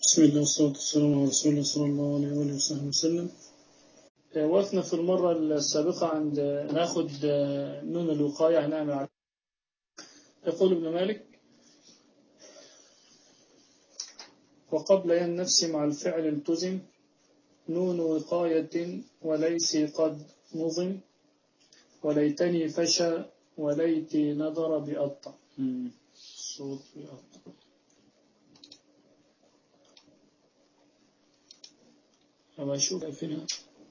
بسم الله والصلاة والسلام على رسول الله صلى الله عليه وآله وصحبه وسلم وقفنا في المرة السابقة عند ناخد نون الوقاية هنعمل عليه يقول ابن مالك وقبل النفس مع الفعل التزم نون وقاية وليس قد نظم وليتني فشى وليتي نظر بأطع صوت بأطع أما أشوف فينا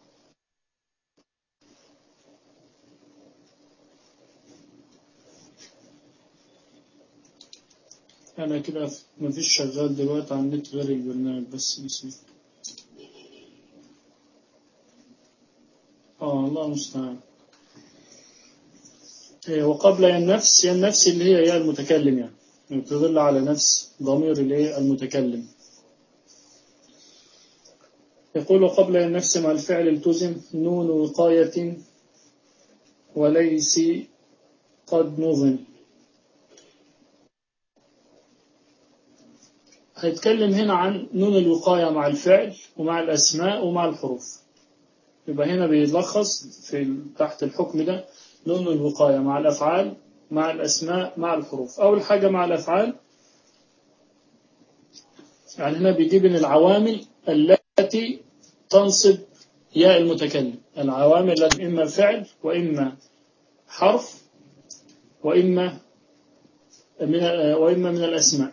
أنا كده مفيش شغال دلوقتي على النت غير البرنامج بس نسيت آه الله المستعان وقبل النفس هي النفس اللي هي يا المتكلم يعني تدل على نفس ضمير الايه المتكلم يقول قبل النفس مع الفعل التزم نون وقاية وليس قد نظم هيتكلم هنا عن نون الوقاية مع الفعل ومع الأسماء ومع الحروف يبقى هنا بيلخص في تحت الحكم ده نون الوقاية مع الأفعال مع الأسماء مع الحروف أول حاجة مع الأفعال يعني هنا بيجيب العوامل التي تنصب ياء المتكلم العوامل التي إما فعل وإما حرف وإما من وإما من الأسماء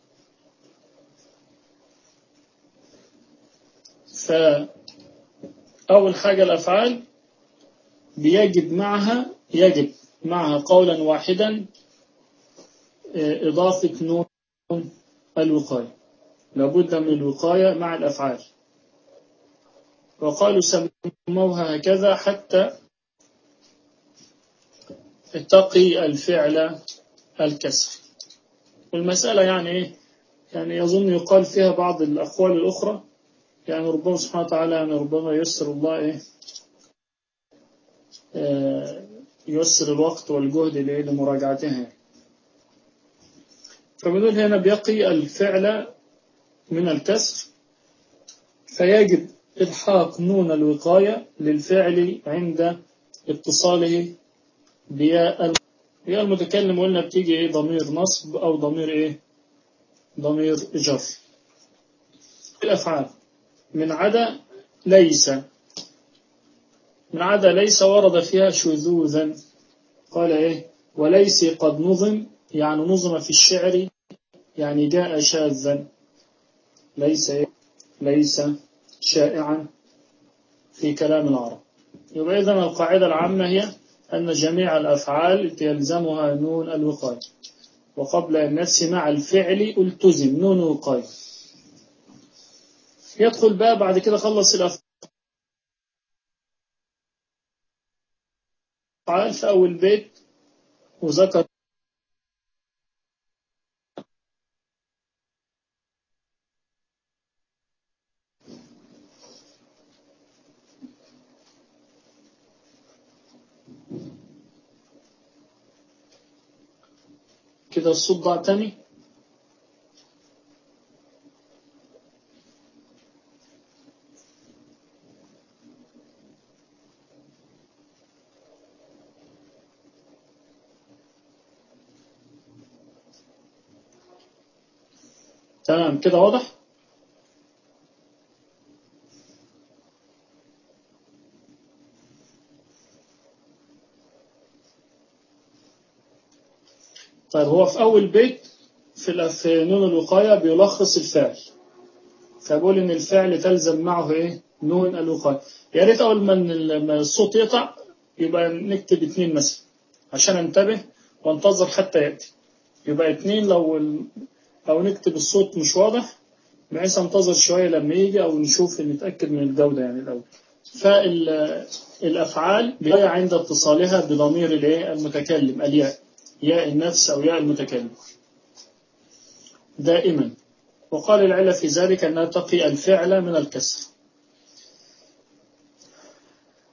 فأول حاجة الأفعال بيجب معها يجب معها قولا واحدا إضافة نون الوقاية لابد من الوقاية مع الأفعال وقالوا سموها هكذا حتى اتقي الفعل الكسر والمسألة يعني إيه يعني يظن يقال فيها بعض الأقوال الأخرى يعني ربما سبحانه وتعالى يعني ربما يسر الله إيه آه يسر الوقت والجهد لمراجعتها فبنقول هنا بيقي الفعل من الكسر فيجب إلحاق نون الوقاية للفعل عند اتصاله بياء ياء المتكلم قلنا بتيجي ايه ضمير نصب أو ضمير ايه ضمير جر الأفعال من عدا ليس من عدا ليس ورد فيها شذوذا قال ايه وليس قد نظم يعني نظم في الشعر يعني جاء شاذا ليس إيه؟ ليس شائعا في كلام العرب يبقى إذن القاعدة العامة هي أن جميع الأفعال يلزمها نون الوقاية وقبل النفس مع الفعل التزم نون وقاية يدخل بقى بعد كده خلص الأفعال في أول بيت وذكر كده الصوت ضاع تاني تمام كده واضح طيب هو في أول بيت في في نون الوقاية بيلخص الفعل فبقول إن الفعل تلزم معه إيه نون الوقاية يا ريت أول ما الصوت يقطع يبقى نكتب اتنين مثلا عشان انتبه وانتظر حتى يأتي يبقى اتنين لو أو نكتب الصوت مش واضح بحيث انتظر شوية لما يجي أو نشوف نتأكد من الجودة يعني الأول فالأفعال بيقع عند اتصالها بضمير الايه المتكلم الياء ياء النفس أو ياء المتكلم دائما وقال العلة في ذلك أنها تقي الفعل من الكسر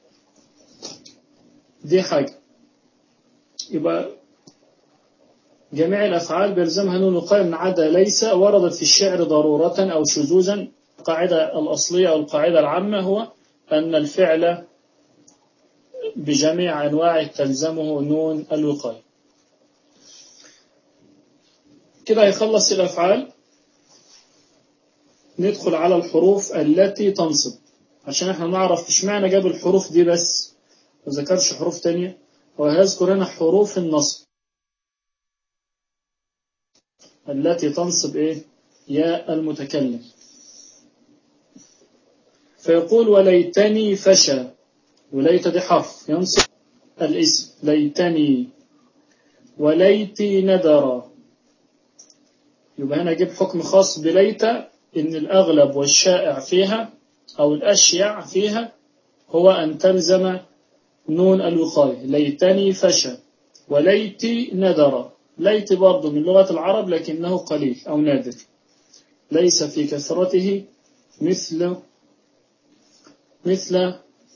دي حاجة يبقى جميع الأفعال بيلزمها نون الوقاية من عدا ليس وردت في الشعر ضرورة أو شذوذا القاعدة الأصلية أو القاعدة العامة هو أن الفعل بجميع أنواعه تلزمه نون الوقاية كده يخلص الأفعال ندخل على الحروف التي تنصب عشان احنا نعرف ايش معنى جاب الحروف دي بس ما ذكرش حروف تانية وهيذكر هنا حروف النصب التي تنصب ايه يا المتكلم فيقول وليتني فشى وليت دي حرف ينصب الاسم ليتني وليتي ندر يبقى هنا اجيب حكم خاص بليت ان الاغلب والشائع فيها او الاشيع فيها هو ان تلزم نون الوقاية ليتني فشى وليتي ندر ليت برضه من لغة العرب لكنه قليل أو نادر ليس في كثرته مثل مثل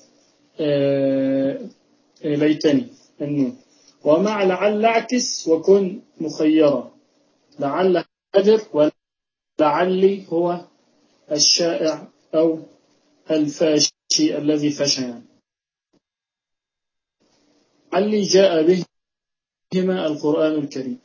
آه ليتني النون ومع لعل اعكس وكن مخيرا لعل قدر ولعلي هو الشائع أو الفاشي الذي فشى يعني علي جاء بهما القرآن الكريم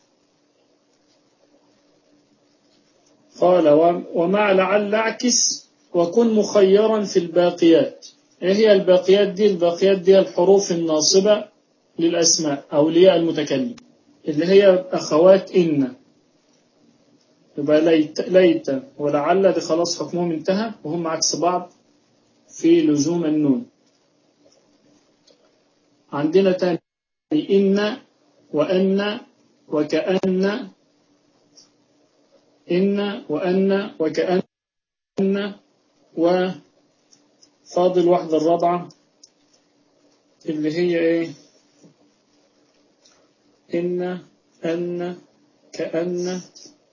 قال ومع لعل اعكس وكن مخيرا في الباقيات ايه هي الباقيات دي الباقيات دي الحروف الناصبة للأسماء أولياء المتكلم اللي هي أخوات إن يبقى ليت, ليت ولعل دي خلاص حكمهم انتهى وهم عكس بعض في لزوم النون عندنا تاني إن وأن وكأن إن وأن وكأن وفاضل واحدة الرابعة اللي هي إيه إن أن كأن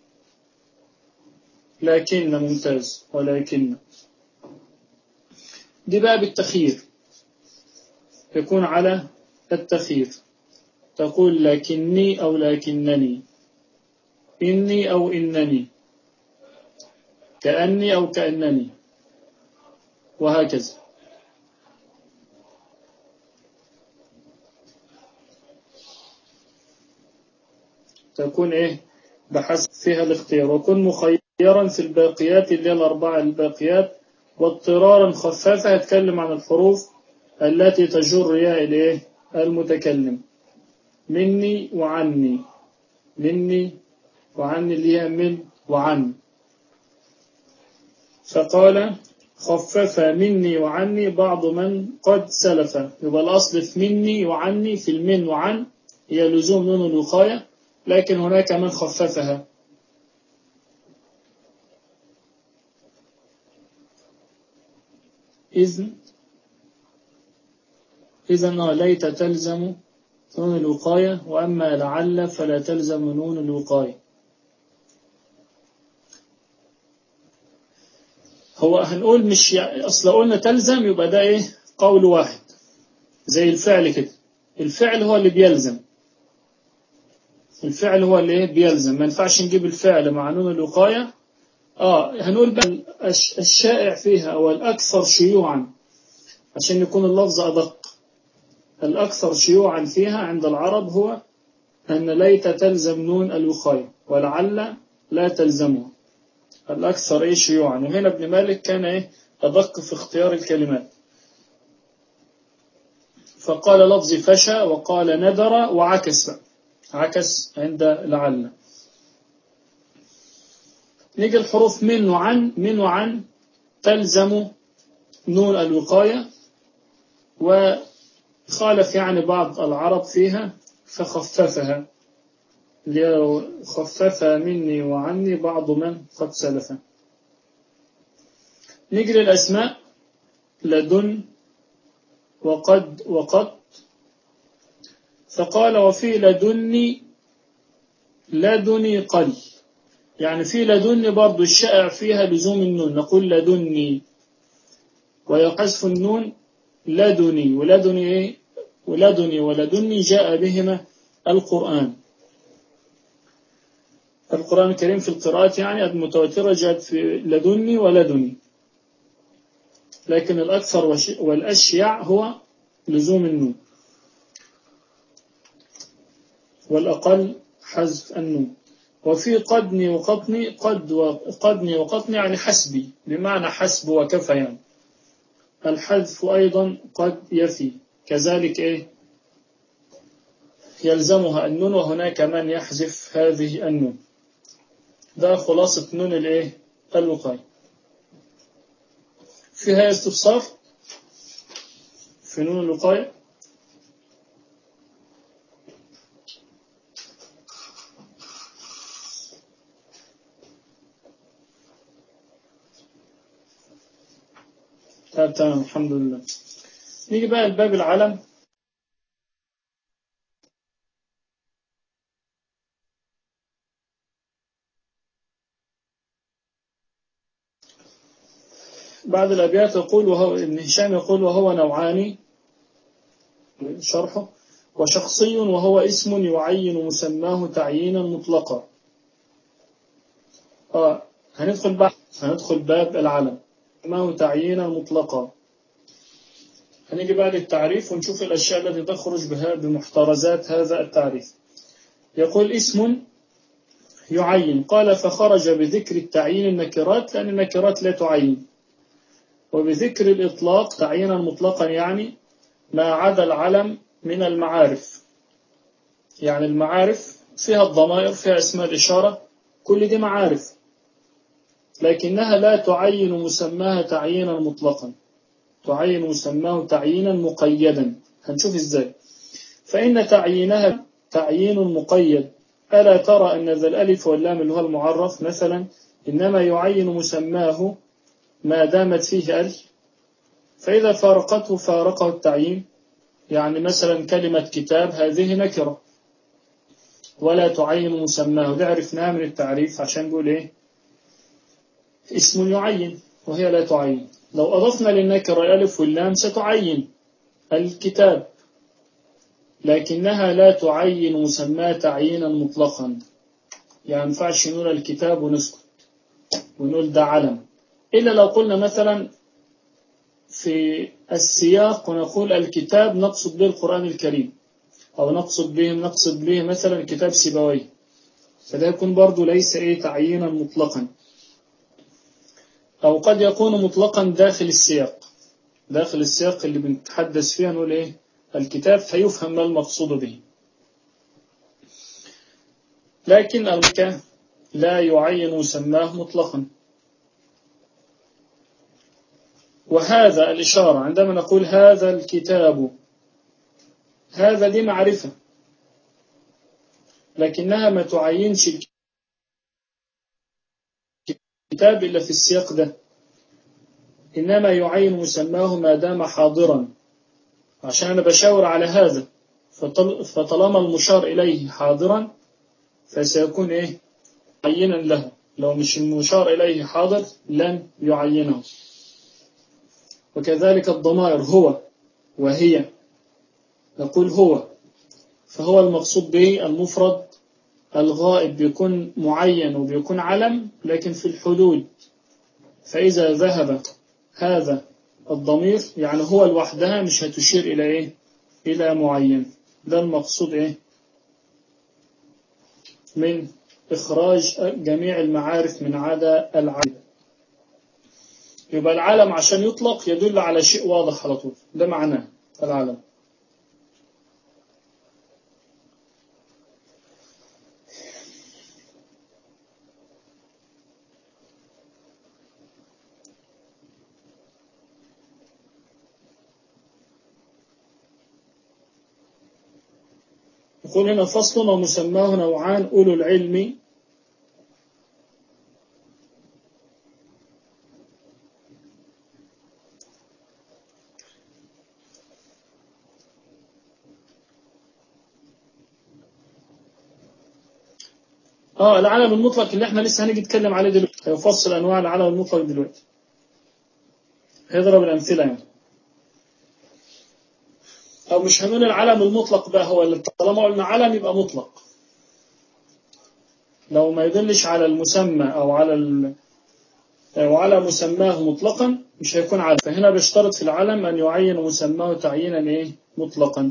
لكن ممتاز ولكن دي بقى بالتخيير يكون على التخيير تقول لكني أو لكنني إني أو إنني كأني أو كأنني وهكذا تكون إيه بحسب فيها الاختيار وكن مخيرا في الباقيات اللي هي الأربعة الباقيات واضطرارا خفافة هتكلم عن الحروف التي تجر يا إليه المتكلم مني وعني مني وعني اللي هي من وعن فقال خفف مني وعني بعض من قد سلف يبقى الأصل في مني وعني في المن وعن هي لزوم نون الوقاية لكن هناك من خففها إذن إذا ليت تلزم نون الوقاية وأما لعل فلا تلزم نون الوقاية هو هنقول مش يعني أصل قلنا تلزم يبقى ده إيه قول واحد زي الفعل كده الفعل هو اللي بيلزم الفعل هو اللي إيه بيلزم ما ينفعش نجيب الفعل مع نون الوقاية آه هنقول بقى الشائع فيها أو الأكثر شيوعا عشان يكون اللفظ أدق الأكثر شيوعا فيها عند العرب هو أن ليت تلزم نون الوقاية ولعل لا تلزمها الأكثر إيه شيوعا وهنا ابن مالك كان إيه أدق في اختيار الكلمات فقال لفظ فشى وقال ندر وعكس بقى عكس عند لعل نيجي الحروف من وعن من وعن تلزم نون الوقاية وخالف يعني بعض العرب فيها فخففها خفف مني وعني بعض من قد سلف نيجي للأسماء لدن وقد وقد فقال وفي لدني لدني قل يعني في لدني برضو الشائع فيها لزوم النون نقول لدني ويقذف النون لدني ولدني ايه ولدني ولدني جاء بهما القرآن القرآن الكريم في القراءات يعني المتواترة جاءت في لدني ولدني لكن الأكثر والأشيع هو لزوم النون والأقل حذف النون وفي قدني وقطني قد وقدني وقطني يعني حسبي بمعنى حسب وكفى يعني الحذف أيضا قد يفي كذلك إيه يلزمها النون وهناك من يحذف هذه النون ده خلاصة نون الايه الوقاية فيها استفسار في نون الوقاية طيب تمام الحمد لله نيجي بقى الباب العلم بعد الأبيات يقول وهو ابن هشام يقول وهو نوعان شرحه وشخصي وهو اسم يعين مسماه تعيينا مطلقا آه هندخل بقى هندخل باب العلم مسماه تعيينا مطلقا هنيجي بقى للتعريف ونشوف الأشياء التي تخرج بها بمحترزات هذا التعريف يقول اسم يعين قال فخرج بذكر التعيين النكرات لأن النكرات لا تعين وبذكر الإطلاق تعيينا مطلقا يعني ما عدا العلم من المعارف يعني المعارف فيها الضمائر فيها اسماء الإشارة كل دي معارف لكنها لا تعين مسماها تعيينا مطلقا تعين مسماه تعيينا مقيدا هنشوف ازاي فإن تعيينها تعيين مقيد ألا ترى أن ذا الألف واللام اللي هو المعرف مثلا إنما يعين مسماه ما دامت فيه ألف فإذا فارقته فارقه التعيين يعني مثلا كلمة كتاب هذه نكرة ولا تعين مسماه ده عرفناها من التعريف عشان نقول ايه اسم يعين وهي لا تعين لو أضفنا للنكرة الألف واللام ستعين الكتاب لكنها لا تعين مسماه تعيينا مطلقا يعني ينفعش نقول الكتاب ونسكت ونقول ده علم إلا لو قلنا مثلا في السياق ونقول الكتاب نقصد به القرآن الكريم أو نقصد به نقصد به مثلا كتاب سيبوي فده يكون برضو ليس إيه تعيينا مطلقا أو قد يكون مطلقا داخل السياق داخل السياق اللي بنتحدث فيه نقول إيه الكتاب فيفهم ما المقصود به لكن المكان لا يعين مسماه مطلقا وهذا الإشارة عندما نقول هذا الكتاب هذا دي معرفة لكنها ما تعينش الكتاب إلا في السياق ده إنما يعين مسماه ما دام حاضرا عشان أنا بشاور على هذا فطالما المشار إليه حاضرا فسيكون إيه عينا له لو مش المشار إليه حاضر لن يعينه وكذلك الضمائر هو وهي نقول هو فهو المقصود به المفرد الغائب بيكون معين وبيكون علم لكن في الحدود فإذا ذهب هذا الضمير يعني هو لوحدها مش هتشير إلى إيه إلى معين ده المقصود إيه من إخراج جميع المعارف من عدا العدد يبقى العالم عشان يطلق يدل على شيء واضح على طول ده معناه العالم يقول هنا فصل ومسماه نوعان أولو العلم اه العلم المطلق اللي احنا لسه هنيجي نتكلم عليه دلوقتي هيفصل انواع العلم المطلق دلوقتي هيضرب الامثله يعني او مش هنقول العلم المطلق بقى هو اللي طالما قلنا علم يبقى مطلق لو ما يدلش على المسمى أو على ال... أو على مسماه مطلقا مش هيكون علم فهنا بيشترط في العلم أن يعين مسماه تعيينا إيه مطلقا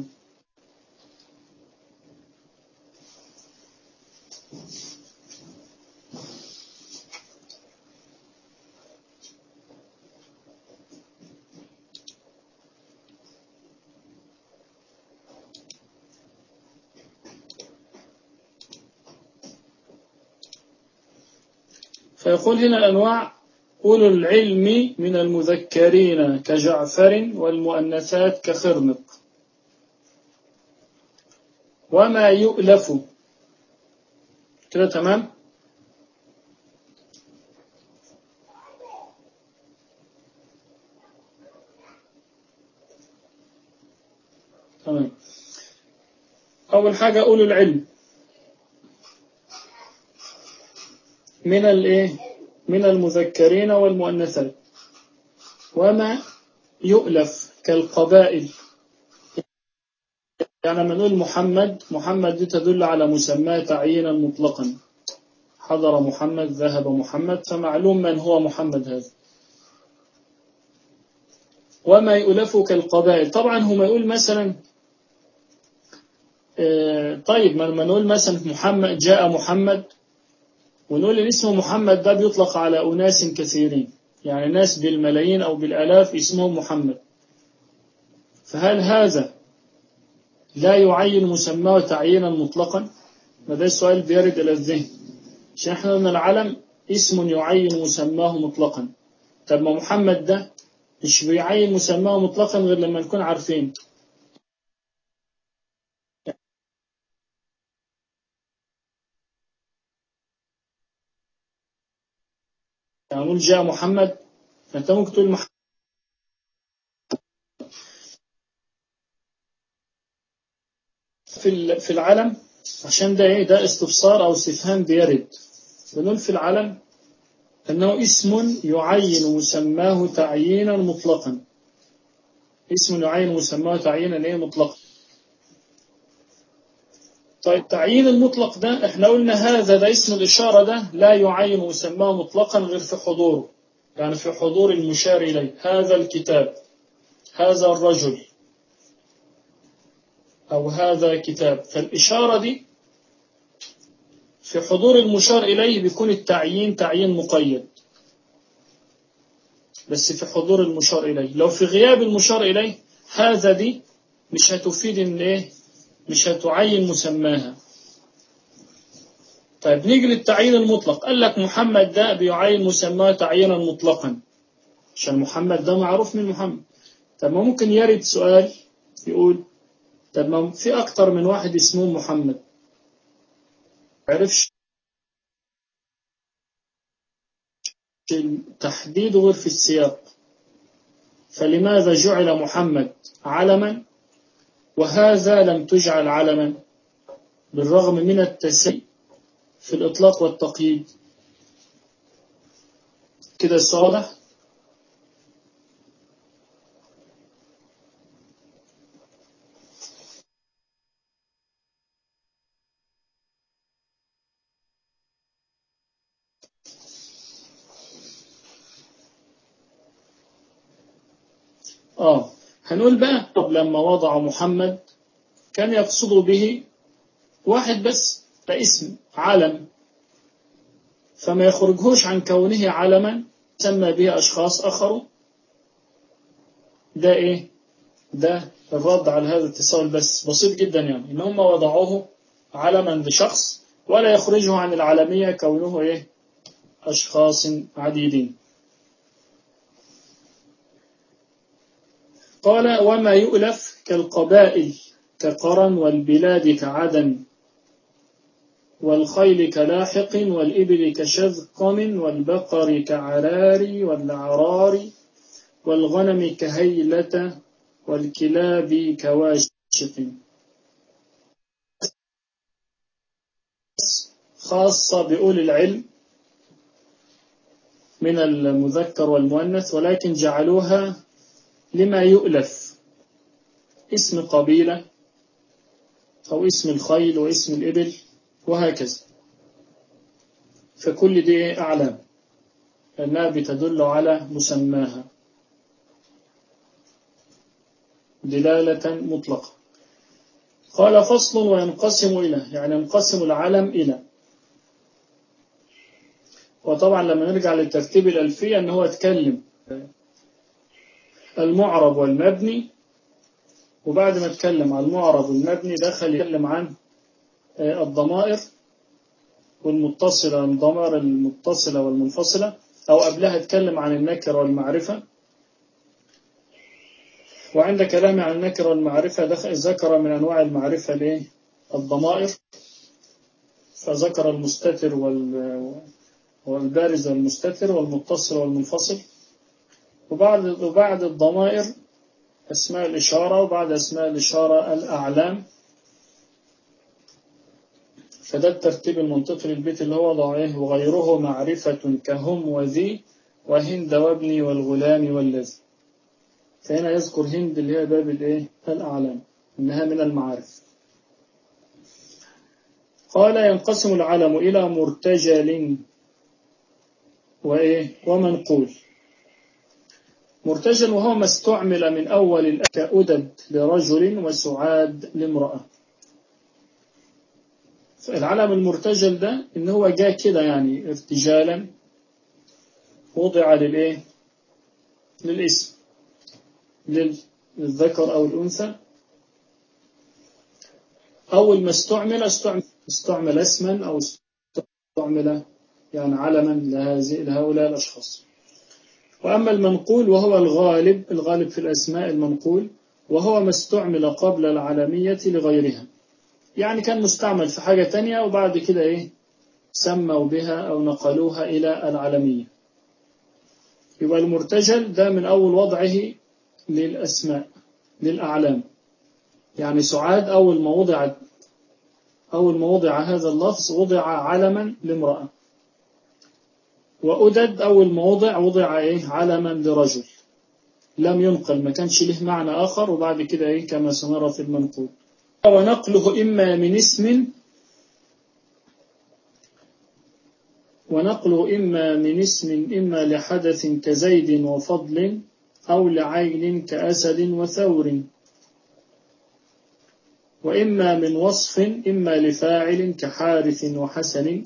فيقول هنا الأنواع أولو العلم من المذكرين كجعفر والمؤنثات كخرنق وما يؤلف كده تمام تمام أول حاجة أولو العلم من الايه من المذكرين والمؤنثات وما يؤلف كالقبائل يعني لما نقول محمد محمد دي تدل على مسمى تعيينا مطلقا حضر محمد ذهب محمد فمعلوم من هو محمد هذا وما يؤلف كالقبائل طبعا هو ما يقول مثلا طيب ما نقول مثلا محمد جاء محمد ونقول إن اسم محمد ده بيطلق على أناس كثيرين يعني ناس بالملايين أو بالآلاف اسمهم محمد فهل هذا لا يعين مسماه تعيينا مطلقا ما ده السؤال بيرد إلى الذهن عشان احنا قلنا العلم اسم يعين مسماه مطلقا طب ما محمد ده مش بيعين مسماه مطلقا غير لما نكون عارفين يعني نقول جاء محمد فانت ممكن تقول محمد في في العلم عشان ده ايه ده استفسار او استفهام بيرد بنقول في العلم انه اسم يعين مسماه تعيينا مطلقا اسم يعين مسماه تعيينا ايه مطلقا طيب تعيين المطلق ده احنا قلنا هذا ده اسم الإشارة ده لا يعين مسماه مطلقا غير في حضوره يعني في حضور المشار إليه هذا الكتاب هذا الرجل أو هذا كتاب فالإشارة دي في حضور المشار إليه بيكون التعيين تعيين مقيد بس في حضور المشار إليه لو في غياب المشار إليه هذا دي مش هتفيد إن إيه مش هتعين مسماها طيب نيجي للتعيين المطلق قال لك محمد ده بيعين مسماه تعيينا مطلقا عشان محمد ده معروف من محمد طب ما ممكن يرد سؤال يقول طب ما في أكتر من واحد اسمه محمد عرفش التحديد غير في السياق فلماذا جعل محمد علما وهذا لم تجعل علما بالرغم من التسيء في الإطلاق والتقييد كده صالح آه هنقول بقى طب لما وضع محمد كان يقصد به واحد بس ده اسم علم فما يخرجهوش عن كونه علما سمى به أشخاص آخرون ده إيه ده الرد على هذا التساؤل بس بسيط جدا يعني إن هم وضعوه علما لشخص ولا يخرجه عن العالمية كونه إيه أشخاص عديدين قال وما يؤلف كالقبائل كقرن والبلاد كعدن والخيل كلاحق والإبل كشذقم والبقر كعرار والعرار والغنم كهيلة والكلاب كواشق خاصة بأولي العلم من المذكر والمؤنث ولكن جعلوها لما يؤلف اسم قبيلة أو اسم الخيل واسم الإبل وهكذا فكل دي أعلام لأنها بتدل على مسماها دلالة مطلقة قال فصل وينقسم إلى يعني ينقسم العلم إلى وطبعا لما نرجع للترتيب الألفية أنه هو اتكلم المعرب والمبني وبعد ما اتكلم عن المعرب والمبني دخل يتكلم عن الضمائر والمتصلة الضمائر المتصلة والمنفصلة أو قبلها اتكلم عن النكر والمعرفة وعند كلامه عن النكر والمعرفة ذكر من أنواع المعرفة ليه الضمائر فذكر المستتر والبارز والمستتر والمتصل والمنفصل وبعد وبعد الضمائر أسماء الإشارة وبعد أسماء الإشارة الأعلام فده الترتيب المنطقي للبيت اللي هو ضعيه وغيره معرفة كهم وذي وهند وابني والغلام والذي فهنا يذكر هند اللي هي باب الايه الأعلام إنها من المعارف قال ينقسم العلم إلى مرتجل وإيه ومنقول مرتجل وهو ما استعمل من أول كأدد لرجل وسعاد لامرأة العلم المرتجل ده إن هو جاء كده يعني ارتجالا وضع للإيه للاسم للذكر أو الأنثى أول ما استعمل استعمل, استعمل اسما أو استعمل يعني علما لهؤلاء الأشخاص وأما المنقول وهو الغالب الغالب في الأسماء المنقول وهو ما استعمل قبل العالمية لغيرها يعني كان مستعمل في حاجة تانية وبعد كده إيه سموا بها أو نقلوها إلى العالمية يبقى المرتجل ده من أول وضعه للأسماء للأعلام يعني سعاد أول ما وضعت أول ما وضع هذا اللفظ وضع علما لامرأة وأدد أول ما وضع وضع إيه علما لرجل لم ينقل ما كانش له معنى آخر وبعد كده إيه كما سنرى في المنقول ونقله إما من اسم ونقله إما من اسم إما لحدث كزيد وفضل أو لعين كأسد وثور وإما من وصف إما لفاعل كحارث وحسن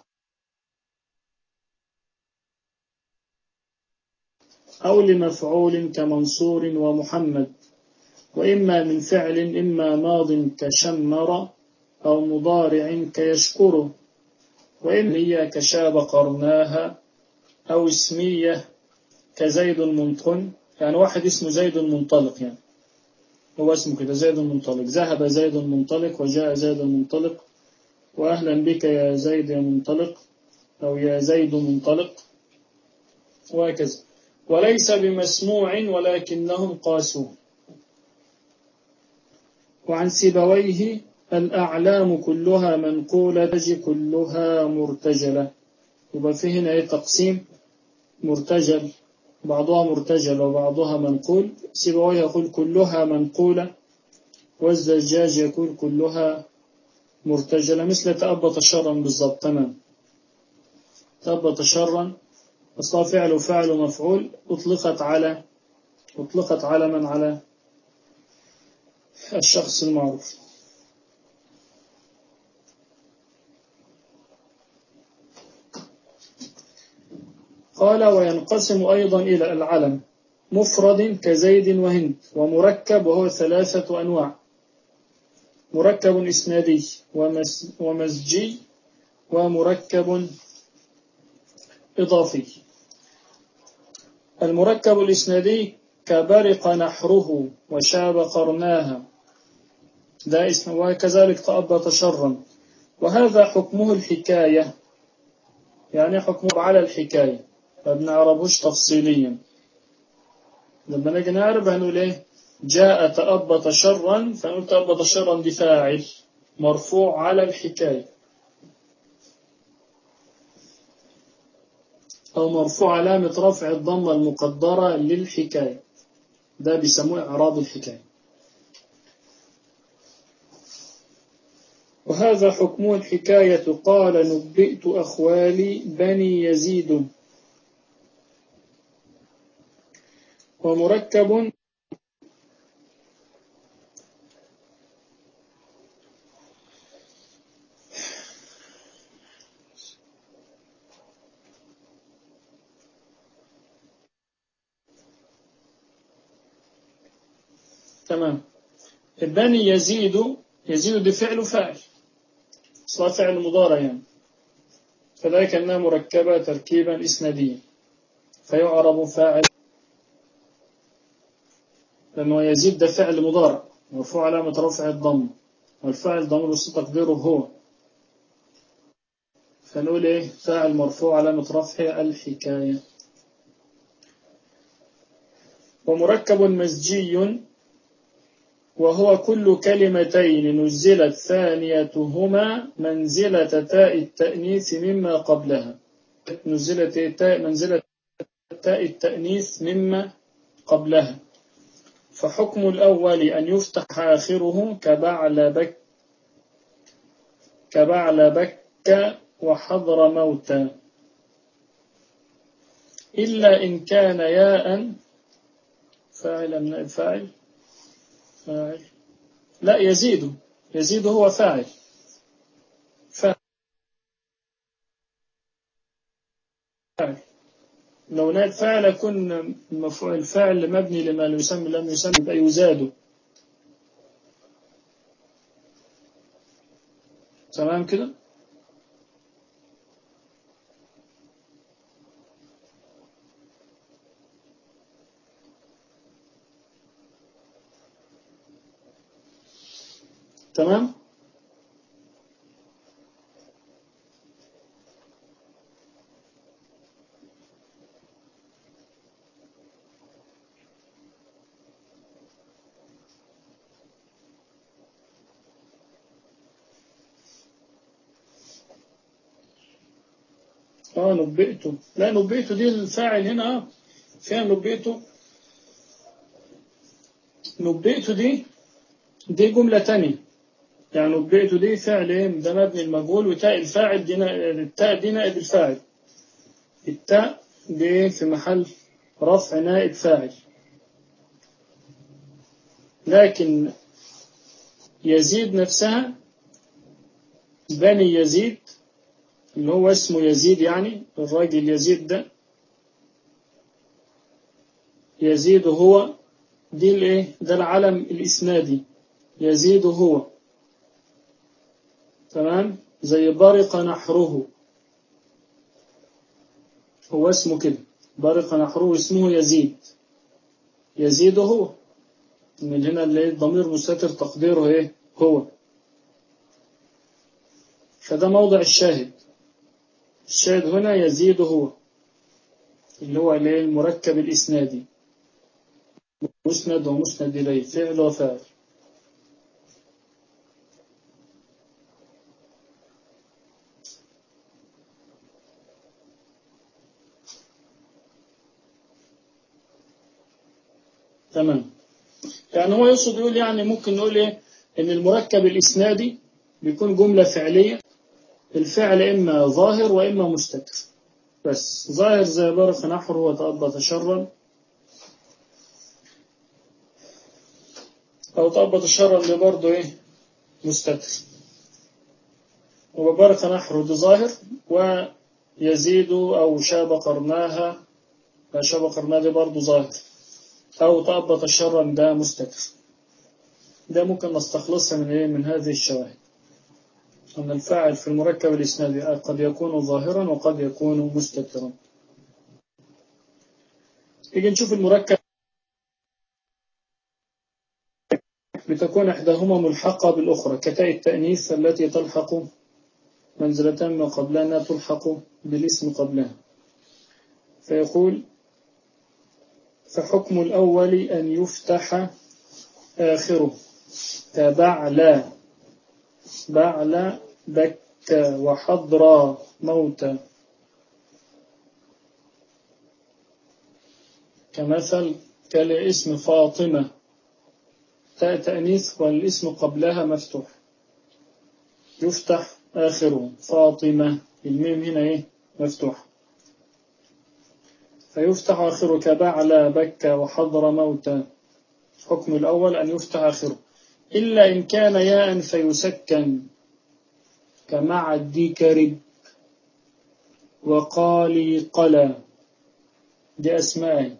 أو لمفعول كمنصور ومحمد وإما من فعل إما ماض كشمر أو مضارع كيشكر وإما هي كشاب قرناها أو اسمية كزيد منطن يعني واحد اسمه زيد منطلق يعني هو اسمه كده زيد منطلق ذهب زيد منطلق وجاء زيد منطلق وأهلا بك يا زيد يا منطلق أو يا زيد منطلق وهكذا وليس بمسموع ولكنهم قاسوه وعن سيبويه الأعلام كلها منقولة تجي كلها مرتجلة يبقى فيه هنا تقسيم مرتجل بعضها مرتجل وبعضها منقول سيبويه يقول كلها منقولة والزجاج يقول كلها مرتجلة مثل تأبط شرا بالضبط تمام تأبط شرا أصلا فعل وفعل ومفعول أطلقت على أطلقت على من على الشخص المعروف قال وينقسم أيضا إلى العلم مفرد كزيد وهند ومركب وهو ثلاثة أنواع مركب إسنادي ومزجي ومركب إضافي المركب الإسنادي كبرق نحره وشاب قرناها ده اسم وكذلك تأبط شرا وهذا حكمه الحكاية يعني حكمه على الحكاية ما بنعرفوش تفصيليا لما نجي نعرف هنقول ايه جاء تأبط شرا فنقول تأبط شرا دي فاعل مرفوع على الحكاية أو مرفوع علامة رفع الضمة المقدرة للحكاية ده بيسموه إعراب الحكاية وهذا حكم الحكاية قال نبئت أخوالي بني يزيد ومركب تمام بني يزيد يزيد دي فعل فاعل صار فعل مضارع يعني فذلك أنها مركبة تركيبا إسناديا فيعرب فاعل لأنه يزيد ده فعل مضارع مرفوع علامة رفع الضم والفاعل ضمير تقديره هو فنقول ايه فاعل مرفوع علامة رفع الحكاية ومركب مزجي وهو كل كلمتين نزلت ثانيتهما منزلة تاء التأنيث مما قبلها نزلت تاء منزلة تاء التأنيث مما قبلها فحكم الأول أن يفتح آخره كبعل بك كبعل بك وحضر موتا إلا إن كان ياء فاعل من الفاعل فاعل لا يزيد يزيد هو فاعل فاعل لو نائب فاعل يكون مفعول الفاعل مبني لما لم يسمى لم يسمى يبقى يزاد تمام كده تمام اه نبئته لا نبئته دي الفاعل هنا اه فيها نبئته نبئته دي دي جملة تانية يعني نبئته دي فعل ايه ده مبني المجهول وتاء الفاعل دي التاء دي نائب الفاعل التاء دي في محل رفع نائب فاعل لكن يزيد نفسها بني يزيد اللي هو اسمه يزيد يعني الراجل يزيد ده يزيد هو دي الايه ده العلم الاسنادي يزيد هو تمام زي برق نحره هو اسمه كده برق نحره اسمه يزيد يزيد هو من هنا اللي الضمير مستتر تقديره ايه هو فده موضع الشاهد الشاهد هنا يزيد هو اللي هو المركب الإسنادي مسند ومسند إليه فعل وفاعل تمام يعني هو يقصد يقول يعني ممكن نقول ايه ان المركب الإسنادي بيكون جملة فعلية الفعل إما ظاهر وإما مستتر بس ظاهر زي برق نحر وتأبط شرا أو تأبط شرا اللي برضه إيه مستتر وبرق نحر ده ظاهر ويزيد أو شاب قرناها شاب قرناها دي برضه ظاهر أو تأبط شرا ده مستتر ده ممكن نستخلصها من إيه من هذه الشواهد أن الفاعل في المركب الإسنادي قد يكون ظاهرا وقد يكون مستترا يجي نشوف المركب بتكون إحداهما ملحقة بالأخرى كتاء التأنيث التي تلحق منزلة ما قبلها تلحق بالاسم قبلها فيقول فحكم الأول أن يفتح آخره كبعلا بعل بك وحضر موتا كمثل كالاسم فاطمة تاء تأنيث والاسم قبلها مفتوح يفتح آخره فاطمة الميم هنا إيه مفتوح فيفتح آخره كبعل بكة وحضر موتى حكم الأول أن يفتح آخره إلا إن كان ياء فيسكن كمعد كرب وقالي قلا دي أسماء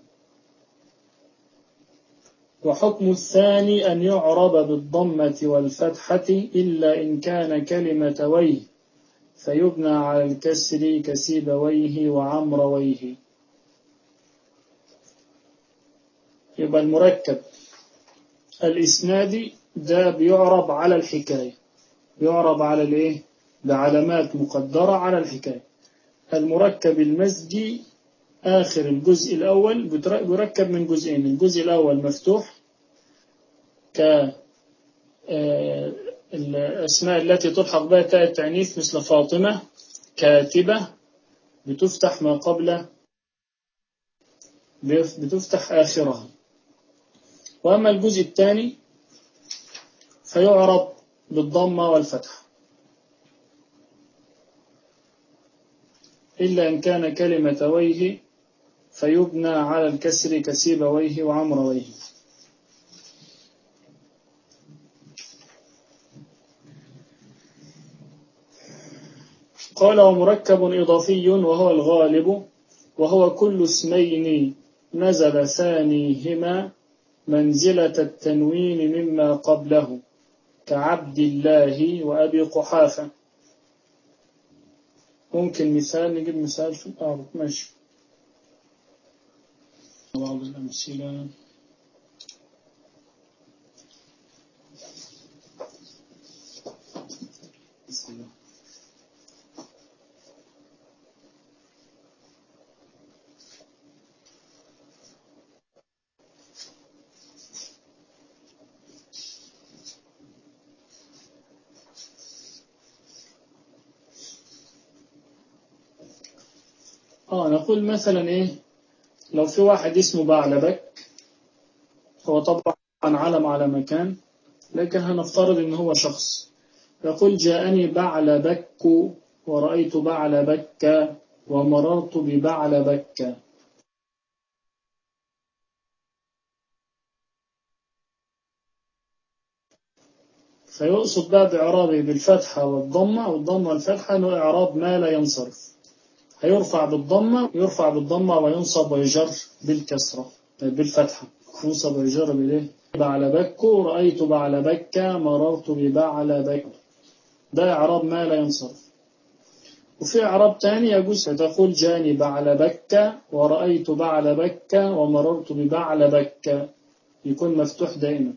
وحكم الثاني أن يعرب بالضمة والفتحة إلا إن كان كلمة ويه فيبنى على الكسر كسيبويه وعمرويه يبقى المركب الإسنادي ده بيعرب على الحكاية يعرب على الايه بعلامات مقدرة على الحكاية المركب المزجي آخر الجزء الأول بيركب من جزئين الجزء الأول مفتوح ك الأسماء التي تلحق بها تاء التعنيف مثل فاطمة كاتبة بتفتح ما قبل بتفتح آخرها وأما الجزء الثاني فيعرب بالضمة والفتح إلا إن كان كلمة ويه فيبنى على الكسر كسيبويه وعمرويه قال ومركب إضافي وهو الغالب وهو كل اسمين نزل ثانيهما منزلة التنوين مما قبله كعبد الله وأبي قحافة ممكن مثال نجيب مثال في الأرض ماشي بعض الأمثلة اه نقول مثلا ايه لو في واحد اسمه بعلبك هو طبعا علم على مكان لكن هنفترض ان هو شخص يقول جاءني بعلبك ورأيت بعلبك ومررت ببعلبك فيقصد بقى بإعرابه بالفتحة والضمة والضمة والفتحة أنه إعراب ما لا ينصرف هيرفع بالضمة يرفع بالضمة وينصب ويجر بالكسرة بالفتحة ينصب ويجر بالإيه بعلبك رأيت بعلبك مررت ببعلبك ده إعراب ما لا ينصرف وفي إعراب تاني يجوز تقول جاني بعلبك ورأيت بعلبك ومررت ببعلبك يكون مفتوح دائما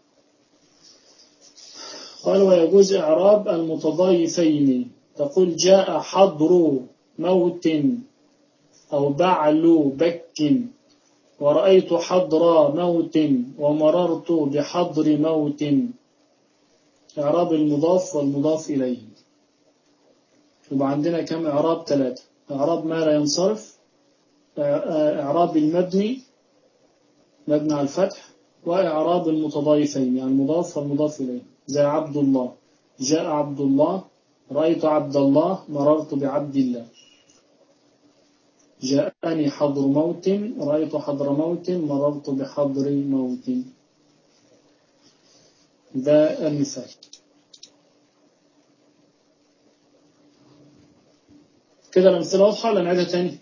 قال ويجوز إعراب المتضايفين تقول جاء حضر موت أو بعل بك ورأيت حضر موت ومررت بحضر موت إعراب المضاف والمضاف إليه يبقى عندنا كم إعراب ثلاثة إعراب ما لا ينصرف إعراب المبني مبني على الفتح وإعراب المتضايفين يعني المضاف والمضاف إليه زي عبد الله جاء عبد الله رأيت عبد الله مررت بعبد الله جاءني حضر موت رأيت حضر موت مررت بحضر موت ده المثال كده الأمثلة واضحة ولا نعيدها تاني؟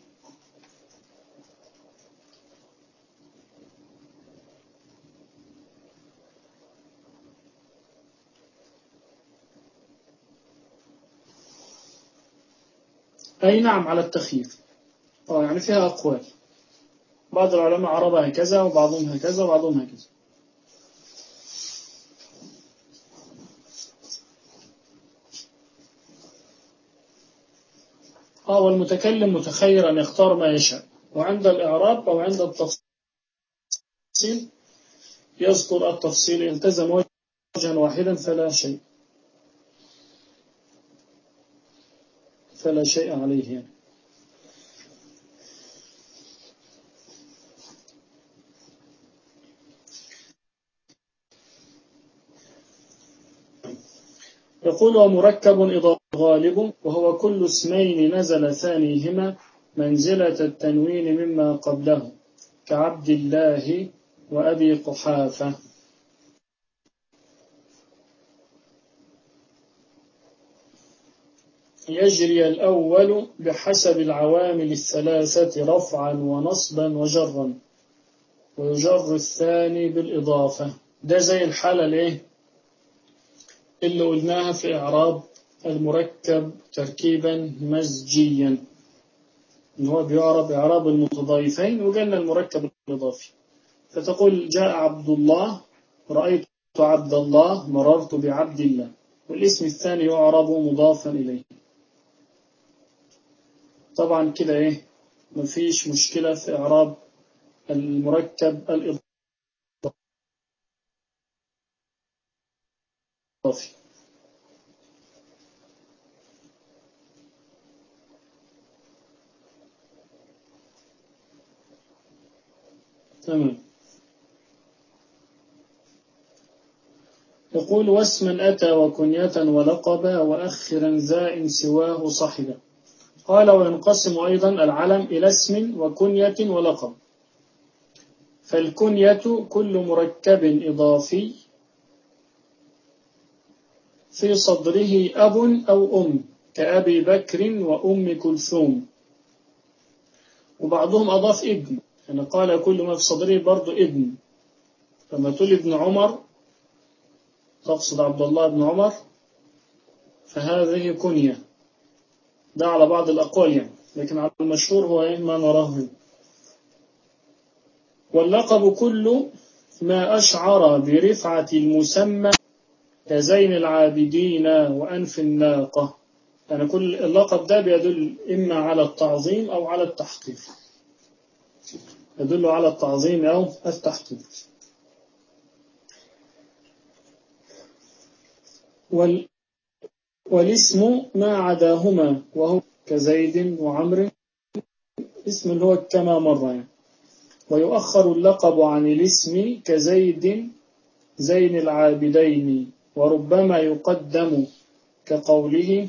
أي نعم على التخيير اه يعني فيها أقوال بعض العلماء عربها هكذا وبعضهم هكذا وبعضهم هكذا اه والمتكلم متخير أن يختار ما يشاء وعند الإعراب أو عند التفصيل يذكر التفصيل التزم وجها واحدا فلا شيء فلا شيء عليه يعني. يقول ومركب إضافي غالب وهو كل اسمين نزل ثانيهما منزلة التنوين مما قبله كعبد الله وأبي قحافة يجري الأول بحسب العوامل الثلاثة رفعا ونصبا وجرا ويجر الثاني بالإضافة ده زي الحالة الايه اللي قلناها في إعراب المركب تركيبا مزجيا إن هو بيعرب إعراب المتضايفين وقلنا المركب الإضافي فتقول جاء عبد الله رأيت عبد الله مررت بعبد الله والاسم الثاني يعرب مضافا إليه طبعا كده إيه مفيش مشكلة في إعراب المركب الإضافي تمام يقول واسما أتى وكنية ولقبا وأخرا زاء سواه صحبا قال وينقسم أيضا العلم إلى اسم وكنية ولقب فالكنية كل مركب إضافي في صدره أب أو أم كأبي بكر وأم كلثوم وبعضهم أضاف ابن يعني قال كل ما في صدره برضو ابن فما تقول ابن عمر تقصد عبد الله بن عمر فهذه كنية ده على بعض الأقوال يعني لكن على المشهور هو إيه ما نراه واللقب كل ما أشعر برفعة المسمى كزين العابدين وأنف الناقة يعني كل اللقب ده بيدل إما على التعظيم أو على التحقير يدل على التعظيم أو التحقير وال والاسم ما عداهما وهو كزيد وعمر اسم اللي هو كما مر يعني ويؤخر اللقب عن الاسم كزيد زين العابدين وربما يقدم كقوله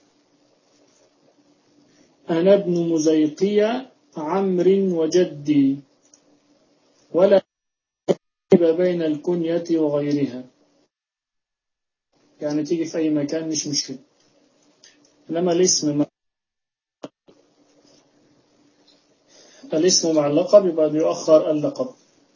أنا ابن مزيقية عمر وجدي ولا بين الكنية وغيرها يعني تيجي في أي مكان مش مشكلة إنما الاسم مع الاسم مع اللقب يبقى بيؤخر اللقب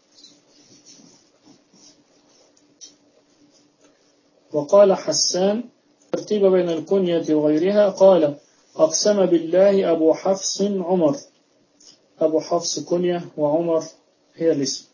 وقال حسان ترتيب بين الكنية وغيرها قال أقسم بالله أبو حفص عمر أبو حفص كنية وعمر هي الاسم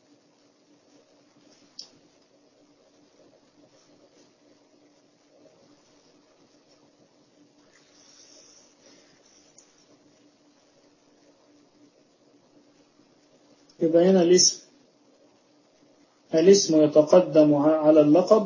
يبقى هنا الاسم الاسم يتقدم على اللقب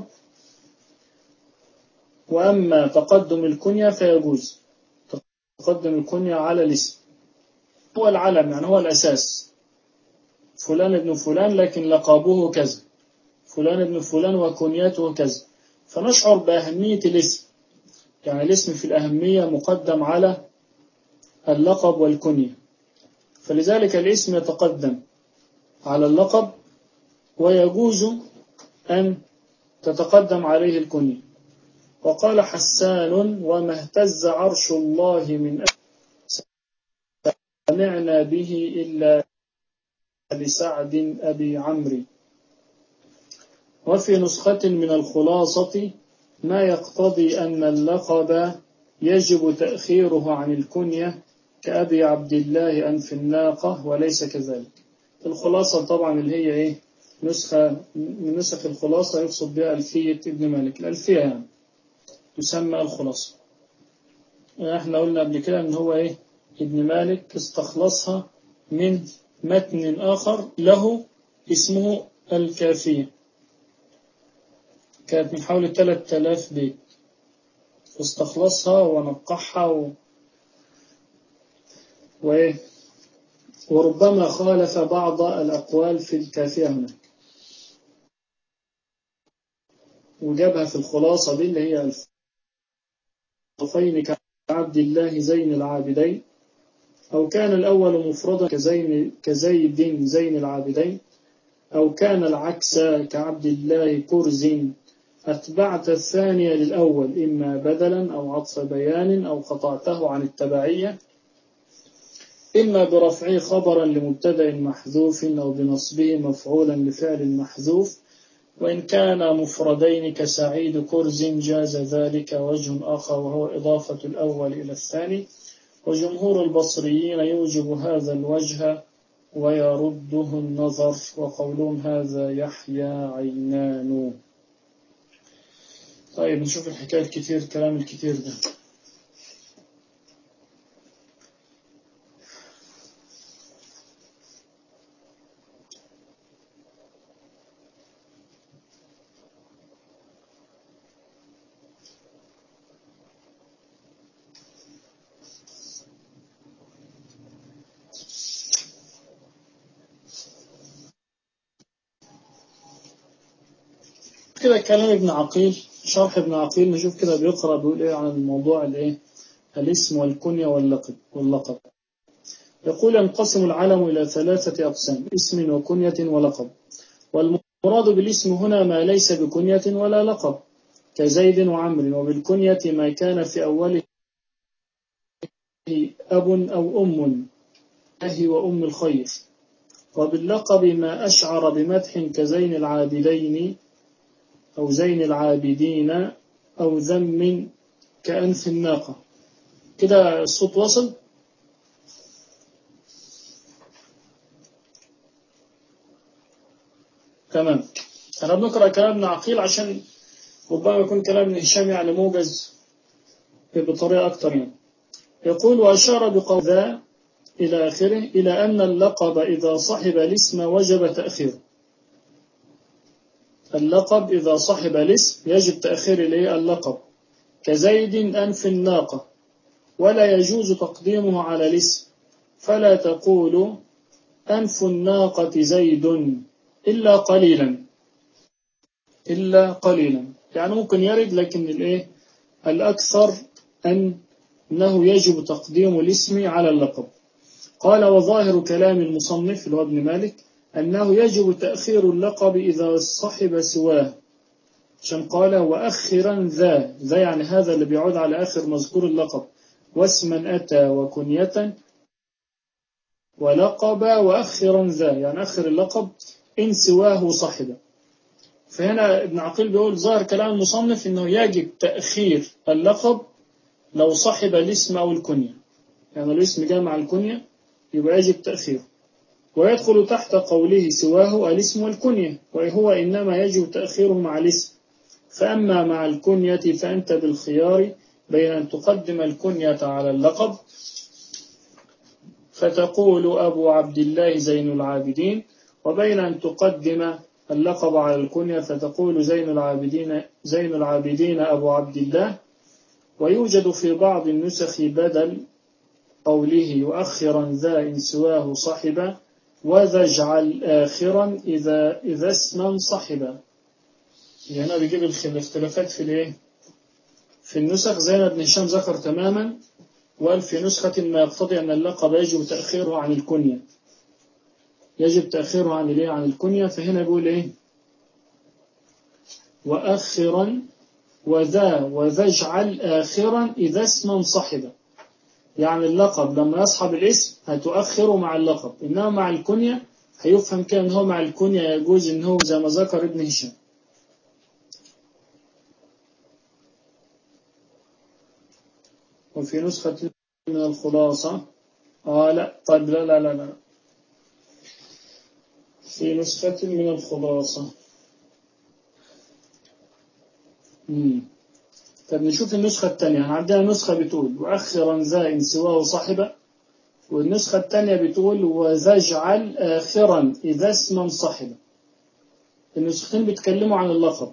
وأما تقدم الكنية فيجوز تقدم الكنية على الاسم هو العلم يعني هو الأساس فلان ابن فلان لكن لقبه كذا فلان ابن فلان وكنيته كذا فنشعر بأهمية الاسم يعني الاسم في الأهمية مقدم على اللقب والكنية فلذلك الاسم يتقدم على اللقب ويجوز أن تتقدم عليه الكنية وقال حسان وما اهتز عرش الله من سمعنا به إلا لسعد أبي عمرو وفي نسخة من الخلاصة ما يقتضي أن اللقب يجب تأخيره عن الكنية كأبي عبد الله أنف الناقة وليس كذلك الخلاصة طبعا اللي هي إيه نسخة من نسخ الخلاصة يقصد بها ألفية ابن مالك الألفية يعني تسمى الخلاصة احنا قلنا قبل كده ان هو ايه ابن مالك استخلصها من متن آخر له اسمه الكافية كانت من حوالي 3000 بيت واستخلصها ونقحها و... وإيه وربما خالف بعض الأقوال في الكافية هنا وجابها في الخلاصة دي اللي هي مضافين كعبد الله زين العابدين أو كان الأول مفردا كزين كزيد زين العابدين أو كان العكس كعبد الله كرز أتبعت الثانية للأول إما بدلا أو عطف بيان أو قطعته عن التبعية إما برفعه خبرا لمبتدأ محذوف أو بنصبه مفعولا لفعل محذوف وإن كان مفردين كسعيد كرز جاز ذلك وجه آخر وهو إضافة الأول إلى الثاني وجمهور البصريين يوجب هذا الوجه ويرده النظر وقولهم هذا يحيى عينان طيب نشوف الحكاية الكتير الكلام الكتير ده كده كلام ابن عقيل شرح ابن عقيل نشوف كده بيقرأ بيقول ايه عن الموضوع الايه الاسم والكنية واللقب واللقب يقول ينقسم العلم إلى ثلاثة أقسام اسم وكنية ولقب والمراد بالاسم هنا ما ليس بكنية ولا لقب كزيد وعمر وبالكنية ما كان في أوله أب أو أم أهي وأم الخير وباللقب ما أشعر بمدح كزين العابدين أو زين العابدين أو ذم كأنف الناقة كده الصوت وصل تمام أنا بنقرأ كلام ابن عقيل عشان ربما يكون كلام ابن هشام يعني موجز بطريقة أكتر يعني يقول وأشار بقول ذا إلى آخره إلى أن اللقب إذا صحب الاسم وجب تأخيره اللقب إذا صحب الاسم يجب تأخير إليه اللقب كزيد أنف الناقة ولا يجوز تقديمه على الاسم فلا تقول أنف الناقة زيد إلا قليلا إلا قليلا يعني ممكن يرد لكن الإيه الأكثر أن أنه يجب تقديم الاسم على اللقب قال وظاهر كلام المصنف اللي هو ابن مالك أنه يجب تأخير اللقب إذا صحب سواه عشان قال وأخرا ذا ذا يعني هذا اللي بيعود على آخر مذكور اللقب واسما أتى وكنية ولقب وأخرا ذا يعني أخر اللقب إن سواه صحبه فهنا ابن عقيل بيقول ظاهر كلام المصنف أنه يجب تأخير اللقب لو صحب الاسم أو الكنية يعني الاسم جاء مع الكنية يبقى يجب تأخيره ويدخل تحت قوله سواه الاسم والكنية وهو إنما يجب تأخيره مع الاسم فأما مع الكنية فأنت بالخيار بين أن تقدم الكنية على اللقب فتقول أبو عبد الله زين العابدين وبين أن تقدم اللقب على الكنية فتقول زين العابدين زين العابدين أبو عبد الله ويوجد في بعض النسخ بدل قوله يؤخرا ذا إن سواه صحبا وذا اجعل آخرا إذا إذا اسما صحبا يعني هنا بيجيب الاختلافات في الايه في النسخ زي ما ابن هشام ذكر تماما وقال في نسخة ما يقتضي أن اللقب يجب تأخيره عن الكنية يجب تأخيره عن الايه عن الكنية فهنا بيقول ايه وأخرا وذا وذا اجعل آخرا إذا اسما صحبا يعني اللقب لما يصحب الاسم هتؤخره مع اللقب إنما مع الكنية هيفهم كده إن هو مع الكنية يجوز إن هو زي ما ذكر ابن هشام وفي نسخة من الخلاصة آه لا طيب لا لا لا لا في نسخة من الخلاصة مم. طب نشوف النسخة الثانية عندنا نسخة بتقول وأخرا ذا إن سواه صاحبة والنسخة الثانية بتقول وزجعل آخرا إذا اسما صاحبة النسختين بيتكلموا عن اللقب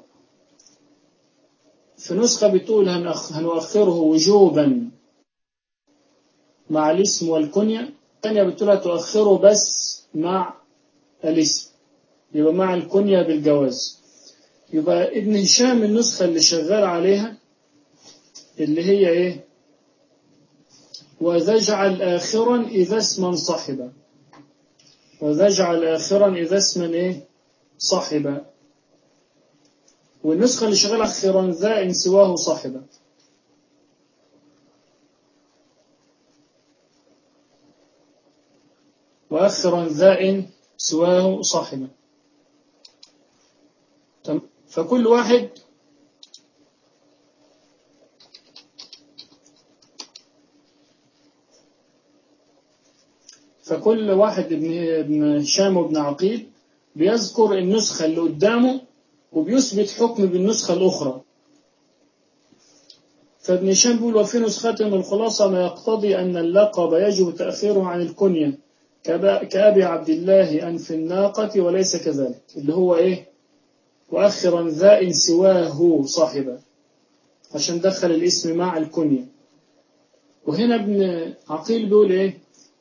في نسخة بتقول هنؤخره وجوبا مع الاسم والكنية الثانية بتقول هتؤخره بس مع الاسم يبقى مع الكنية بالجواز يبقى ابن هشام النسخة اللي شغال عليها اللي هي ايه وتجعل آخرا إذا اسما صحبا وتجعل آخرا إذا اسما إيه صحبا والنسخة اللي شغالة آخرا ذا إن سواه صحبا وآخرا ذا إن سواه صاحبا فكل واحد فكل واحد ابن ابن هشام وابن عقيل بيذكر النسخة اللي قدامه وبيثبت حكم بالنسخة الأخرى فابن هشام بيقول وفي نسختهم الخلاصة ما يقتضي أن اللقب يجب تأخيره عن الكنية كأبي عبد الله أنف الناقة وليس كذلك اللي هو إيه وأخرا ذا إن سواه صاحبا عشان دخل الاسم مع الكنية وهنا ابن عقيل بيقول إيه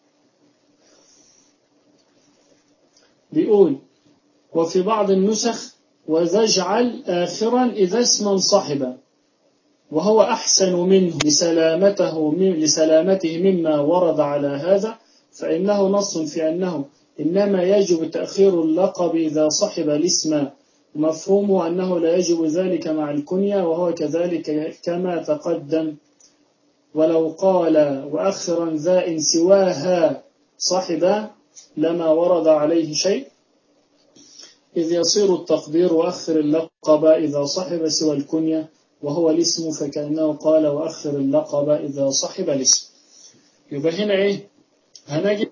بيقول وفي بعض النسخ وتجعل آخرا إذا اسما صحبا وهو أحسن منه لسلامته, من لسلامته مما ورد على هذا فإنه نص في أنه إنما يجب تأخير اللقب إذا صحب الاسم مفهومه أنه لا يجب ذلك مع الكنية وهو كذلك كما تقدم ولو قال وأخرا ذا إن سواها صحبا لما ورد عليه شيء إذ يصير التقدير وأخر اللقب إذا صحب سوى الكنية وهو الاسم فكأنه قال وأخر اللقب إذا صحب الاسم يبقى هنا إيه هنجد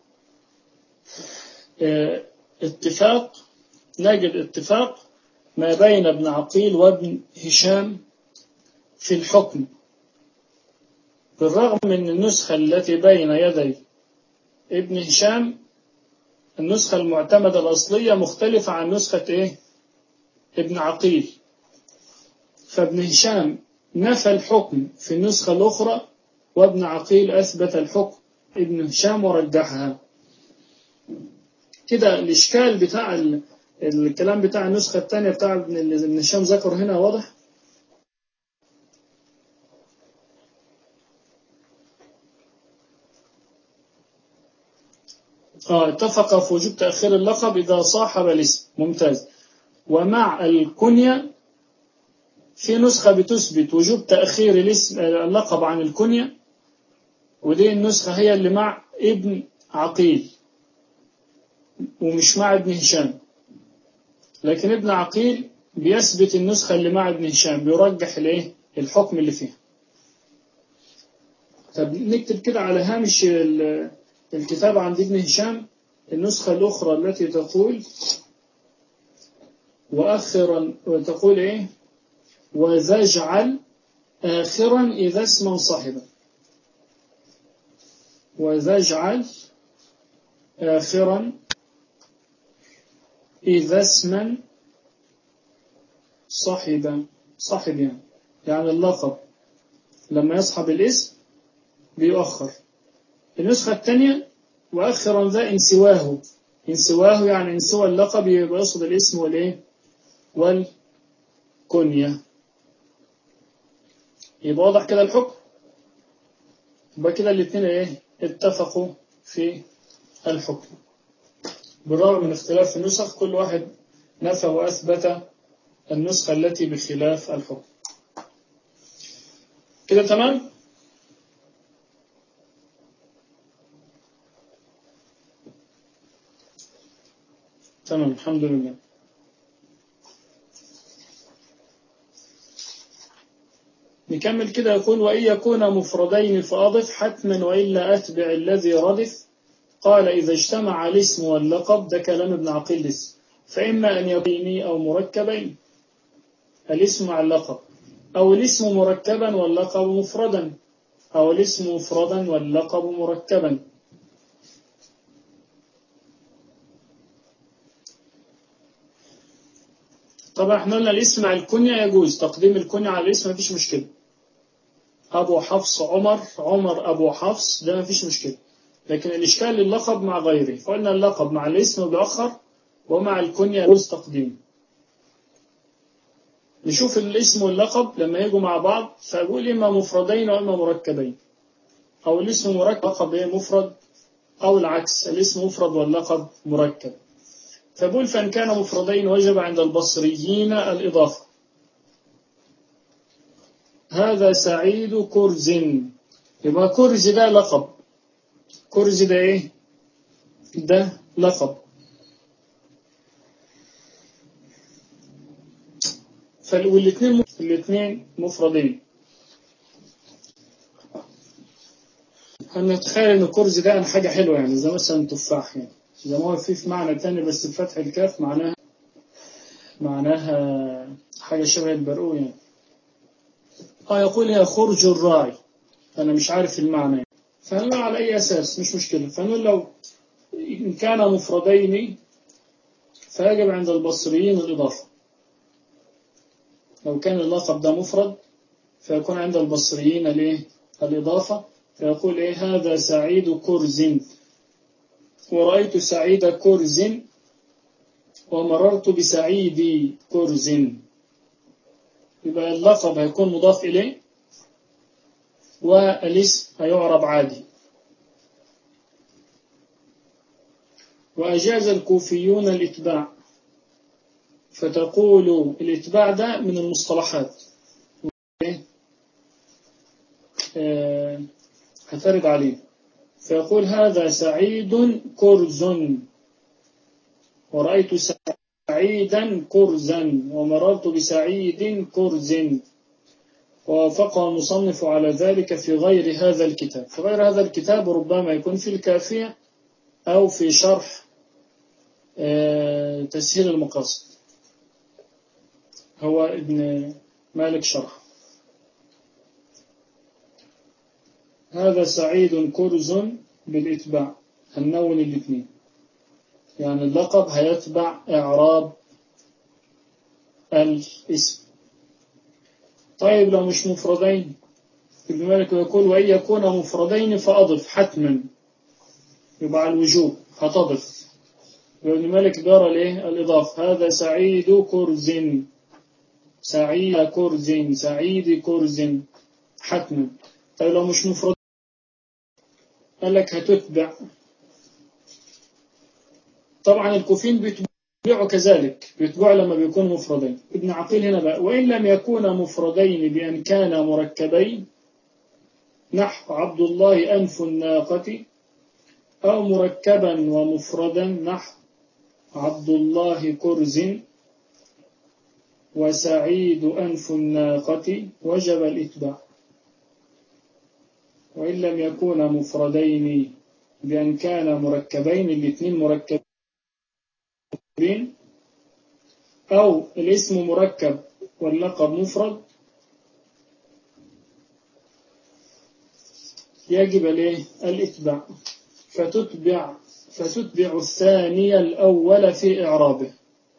اه اتفاق نجد اتفاق ما بين ابن عقيل وابن هشام في الحكم بالرغم من النسخة التي بين يدي ابن هشام النسخة المعتمدة الأصلية مختلفة عن نسخة إيه؟ ابن عقيل فابن هشام نفى الحكم في النسخة الأخرى وابن عقيل أثبت الحكم ابن هشام ورجحها كده الإشكال بتاع ال... الكلام بتاع النسخة الثانية بتاع ابن هشام ذكر هنا واضح آه اتفق في وجوب تأخير اللقب إذا صاحب الاسم ممتاز ومع الكنية في نسخة بتثبت وجوب تأخير الاسم اللقب عن الكنية ودي النسخة هي اللي مع ابن عقيل ومش مع ابن هشام لكن ابن عقيل بيثبت النسخة اللي مع ابن هشام بيرجح الايه الحكم اللي فيها طب نكتب كده على هامش الكتاب عند ابن هشام النسخة الأخرى التي تقول وأخرا وتقول إيه وزجعل آخرا إذا اسما صاحبا وزجعل آخرا إذا اسما صاحبا صاحب يعني يعني اللقب لما يصحب الاسم بيؤخر النسخة الثانية وأخرا ذا إن سواه إن سواه يعني إن سوى اللقب يبقى يقصد الاسم والإيه والكنية يبقى واضح كده الحكم يبقى كده الاثنين إيه اتفقوا في الحكم بالرغم من اختلاف النسخ كل واحد نفى وأثبت النسخة التي بخلاف الحكم كده تمام تمام الحمد لله نكمل كده يقول وإن يكون مفردين فأضف حتما وإلا أتبع الذي ردف قال إذا اجتمع الاسم واللقب ده كلام ابن عقيل الاسم فإما أن يكوني أو مركبين الاسم مع اللقب أو الاسم مركبا واللقب مفردا أو الاسم مفردا واللقب مركبا طبعا احنا قلنا الاسم على الكنية يجوز تقديم الكنية على الاسم مفيش مشكلة أبو حفص عمر عمر أبو حفص ده مفيش مشكلة لكن الإشكال للقب مع غيره فقلنا اللقب مع الاسم بيأخر ومع الكنية يجوز تقديم نشوف الاسم واللقب لما يجوا مع بعض فأقول إما مفردين وإما مركبين أو الاسم مركب لقب إيه مفرد أو العكس الاسم مفرد واللقب مركب فبقول فإن كان مفردين وجب عند البصريين الإضافة هذا سعيد كرز يبقى كرز ده لقب كرز ده إيه ده لقب والاثنين الاثنين مفردين هنتخيل ان كرز ده حاجة حلوة يعني زي مثلا تفاح يعني زي ما هو في في معنى تاني بس بفتح الكاف معناها معناها حاجة شبه البرقوق يعني اه يقول هي خرج الراعي انا مش عارف المعنى يعني. فهنقول على اي اساس مش مشكلة فنقول لو ان كان مفردين فيجب عند البصريين الاضافة لو كان اللقب ده مفرد فيكون عند البصريين الايه الإضافة فيقول إيه هذا سعيد كرز ورأيت سعيد كرز ومررت بسعيد كرز يبقى اللقب هيكون مضاف إليه والاسم هيعرب عادي وأجاز الكوفيون الإتباع فتقول الإتباع ده من المصطلحات آه هترد عليه فيقول هذا سعيد كرز ورأيت سعيدا كرزا ومررت بسعيد كرز ووافقه المصنف على ذلك في غير هذا الكتاب في غير هذا الكتاب ربما يكون في الكافية أو في شرح آه تسهيل المقاصد هو ابن مالك شرح هذا سعيد كرز بالإتباع هنون الاثنين يعني اللقب هيتبع إعراب الاسم طيب لو مش مفردين ابن مالك يقول وإن يكون مفردين فأضف حتما يبقى على الوجوب هتضف ابن مالك جرى الايه الإضافة هذا سعيد كرز سعيد كرز سعيد كرز حتما طيب لو مش مفرد قال لك هتتبع طبعا الكوفين بيتبعوا كذلك بيتبعوا لما بيكونوا مفردين ابن عقيل هنا بقى وإن لم يكونا مفردين بأن كانا مركبين نحو عبد الله أنف الناقة أو مركبا ومفردا نحو عبد الله كرز وسعيد أنف الناقة وجب الإتباع وإن لم يكونا مفردين بأن كان مركبين الاثنين مركبين أو الاسم مركب واللقب مفرد يجب عليه الإتباع فتتبع فتتبع الثاني الأول في إعرابه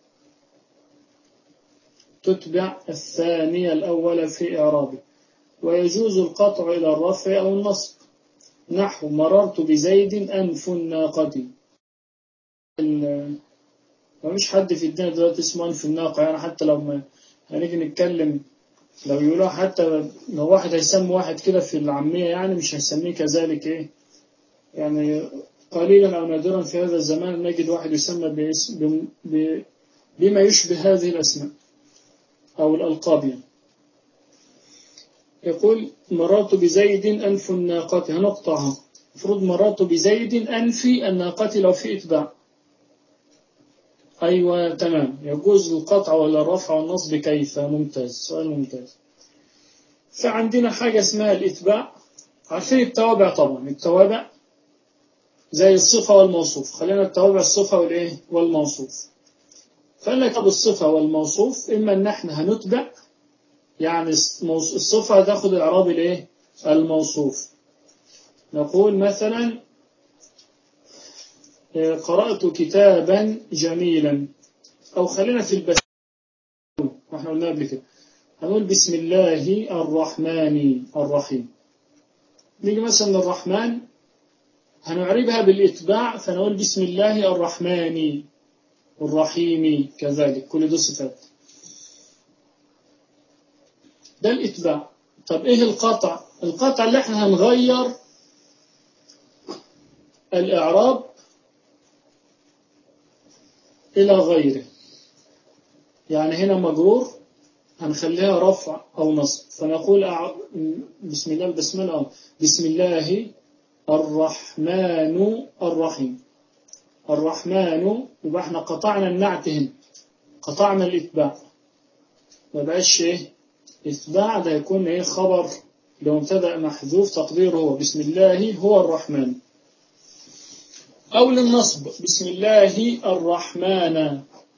تتبع الثاني الأول في إعرابه ويجوز القطع إلى الرفع أو النصب نحو مررت بزيد أنف الناقة مفيش حد في الدنيا دلوقتي اسمه أنف الناقة يعني حتى لو ما هنيجي نتكلم لو يقولوا حتى لو واحد هيسمي واحد كده في العامية يعني مش هيسميه كذلك إيه يعني قليلا أو نادرا في هذا الزمان نجد واحد يسمى باسم بما يشبه هذه الأسماء أو الألقاب يعني. يقول مررت بزيد أنف الناقة هنقطعها المفروض مررت بزيد أنف الناقة لو في إتباع أيوة تمام يجوز القطع ولا الرفع والنصب كيف ممتاز سؤال ممتاز فعندنا حاجة اسمها الإتباع عارفين التوابع طبعا التوابع زي الصفة والموصوف خلينا التوابع الصفة والإيه والموصوف فقال لك أبو الصفة والموصوف إما أن احنا هنتبع يعني الصفة تاخد إعراب الإيه الموصوف نقول مثلا قرأت كتابا جميلا أو خلينا في البس احنا قلنا قبل كده هنقول بسم الله الرحمن الرحيم نيجي مثلا الرحمن هنعربها بالإتباع فنقول بسم الله الرحمن الرحيم كذلك كل دي صفات ده الإتباع طب إيه القطع القطع اللي احنا هنغير الإعراب إلى غيره يعني هنا مجرور هنخليها رفع أو نصب فنقول أع... بسم الله بسم الله بسم الله الرحمن الرحيم الرحمن يبقى احنا قطعنا النعت هنا قطعنا الإتباع ما بقاش ايه إتباع ده يكون ايه خبر لمبتدأ محذوف تقديره هو بسم الله هو الرحمن أو للنصب بسم الله الرحمن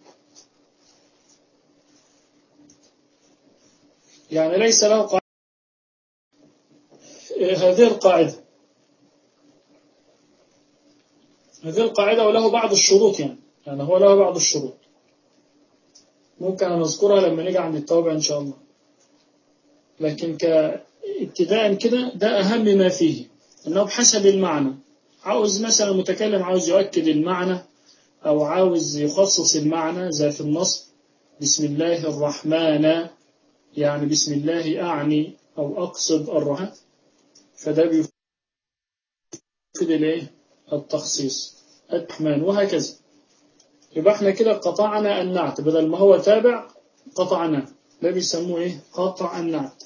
يعني ليس له قاعدة هذه القاعدة هذه القاعدة وله بعض الشروط يعني يعني هو له بعض الشروط ممكن نذكرها لما نيجي عند التوبة إن شاء الله لكن كابتداء كده ده أهم ما فيه أنه بحسب المعنى عاوز مثلا المتكلم عاوز يؤكد المعنى أو عاوز يخصص المعنى زي في النص بسم الله الرحمن يعني بسم الله أعني أو أقصد الرحمن فده بيفيد الايه التخصيص الرحمن وهكذا يبقى احنا كده قطعنا النعت بدل ما هو تابع قطعنا ده بيسموه ايه قطع النعت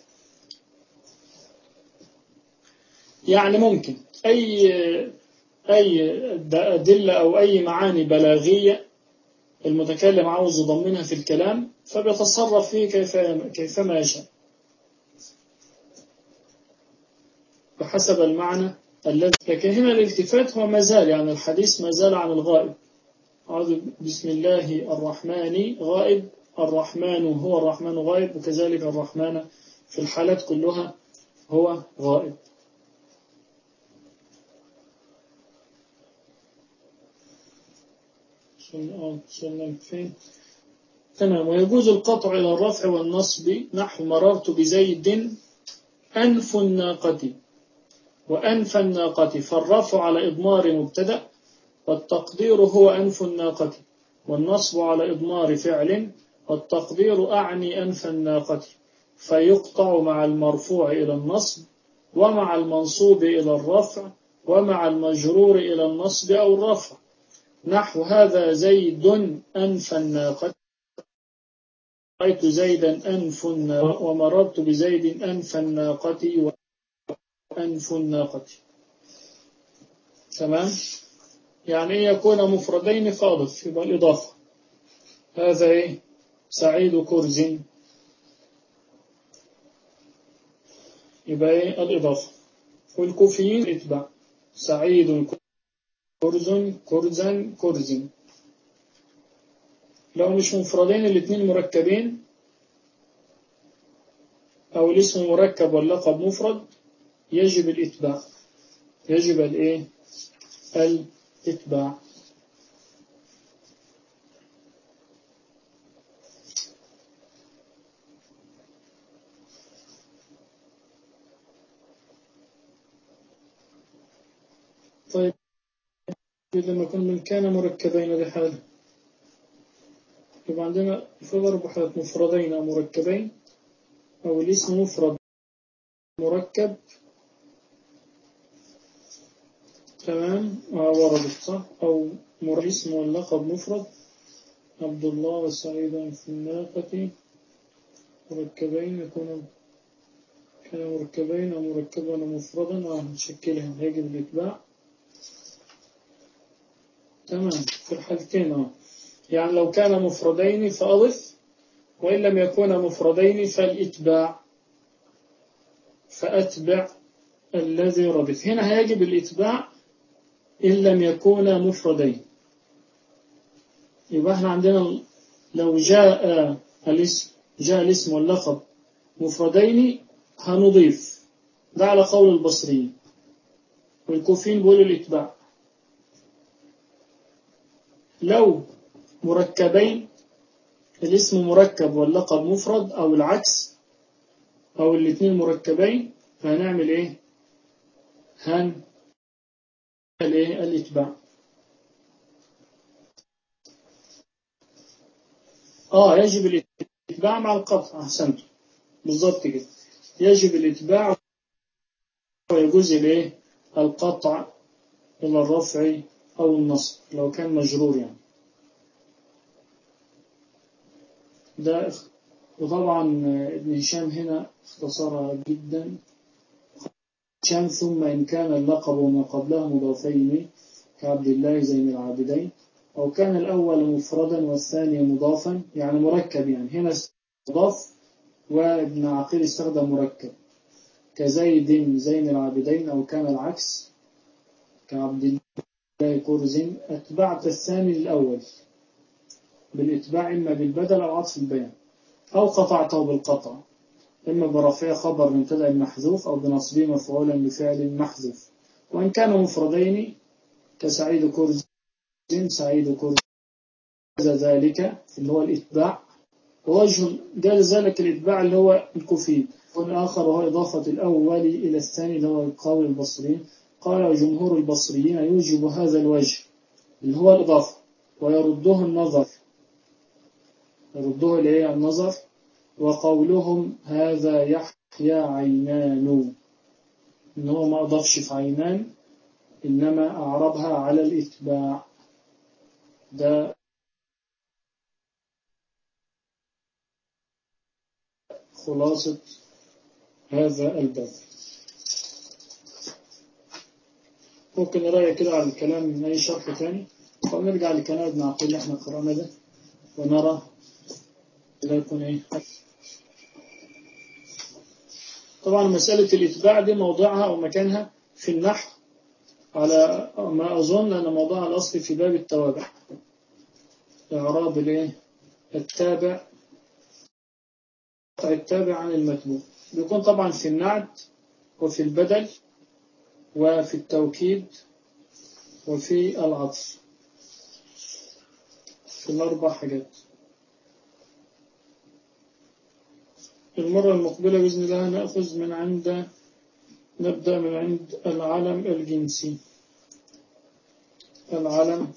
يعني ممكن اي اي ادله او اي معاني بلاغيه المتكلم عاوز يضمنها في الكلام فبيتصرف فيه كيف كيفما يشاء بحسب المعنى الذي لكن هنا الالتفات هو ما زال يعني الحديث ما زال عن الغائب أعوذ بسم الله الرحمن غائب الرحمن هو الرحمن غائب وكذلك الرحمن في الحالات كلها هو غائب فين تمام ويجوز القطع إلى الرفع والنصب نحو مررت بزيد أنف الناقة وأنف الناقة فالرفع على إضمار مبتدأ والتقدير هو أنف الناقة والنصب على إضمار فعل والتقدير أعني أنف الناقة فيقطع مع المرفوع إلى النصب ومع المنصوب إلى الرفع ومع المجرور إلى النصب أو الرفع نحو هذا زيد أنف الناقة رأيت زيدا أنف الناقة ومررت بزيد أنف الناقة وأنف الناقة تمام يعني يكون مفردين فاضف يبقى الإضافة هذا إيه سعيد كرز يبقى إيه الإضافة والكوفيين اتبع سعيد كرز كرزا كرز لو مش مفردين الاثنين مركبين أو الاسم مركب واللقب مفرد يجب الإتباع يجب الإيه الإتباع طيب لما يكون من كان مركبين بحاله يبقى عندنا في ضرب حالات مفردين أو مركبين أو الاسم مفرد مركب تمام وردت صح أو اسم واللقب مفرد عبد الله وسعيد في الناقة مركبين يكون كان مركبين أو مركبا مفردا وهنشكلهم يجب الإتباع تمام في الحالتين اه يعني لو كان مفردين فأضف وإن لم يكون مفردين فالإتباع فأتبع الذي ردف هنا هيجب الإتباع إن لم يكون مفردين يبقى احنا عندنا لو جاء الاسم جاء الاسم واللقب مفردين هنضيف ده على قول البصريين والكوفيين بيقولوا الإتباع لو مركبين الاسم مركب واللقب مفرد أو العكس أو الاثنين مركبين فهنعمل إيه هن الايه الاتباع اه يجب الاتباع مع القطع احسنت بالظبط كده يجب الإتباع ويجوز الايه القطع إلى الرفع أو النصب لو كان مجرور يعني ده وطبعا ابن هشام هنا اختصرها جدا هشام ثم إن كان اللقب وما قبله مضافين كعبد الله زين العابدين أو كان الأول مفردا والثاني مضافا يعني مركب يعني هنا مضاف وابن عقيل استخدم مركب كزيد زين العابدين أو كان العكس كعبد الله كرز أتبعت الثاني الأول بالإتباع إما بالبدل أو عطف البيان أو قطعته بالقطع إما برفع خبر مبتدا محذوف أو بنصبه مفعولا بفعل محذوف وإن كانوا مفردين كسعيد كرز سعيد كرز ذلك اللي هو الإتباع ووجه قال ذلك الإتباع اللي هو الكفيد والآخر وهو إضافة الأول إلى الثاني اللي هو قول البصريين قال جمهور البصريين يوجب هذا الوجه اللي هو الإضافة ويرده النظر يرده إليه النظر وقولهم هذا يحيى عينان إن هو ما أضافش في عينان إنما أعربها على الإتباع ده خلاصة هذا الباب ممكن نراجع كده على الكلام من أي شرح تاني أو نرجع لكلام ابن عقيل اللي احنا قرأنا ده ونرى إذا يكون إيه طبعا مسألة الإتباع دي موضعها أو مكانها في النحو على ما أظن أن موضوعها الأصلي في باب التوابع إعراب الإيه التابع التابع عن المتبوع بيكون طبعا في النعت وفي البدل وفي التوكيد وفي العطف في الأربع حاجات المرة المقبلة بإذن الله نأخذ من عند نبدأ من عند العلم الجنسي العلم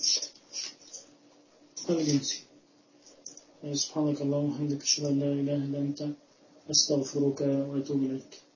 الجنسي سبحانك اللهم وبحمدك اشهد ان لا اله الا انت استغفرك واتوب اليك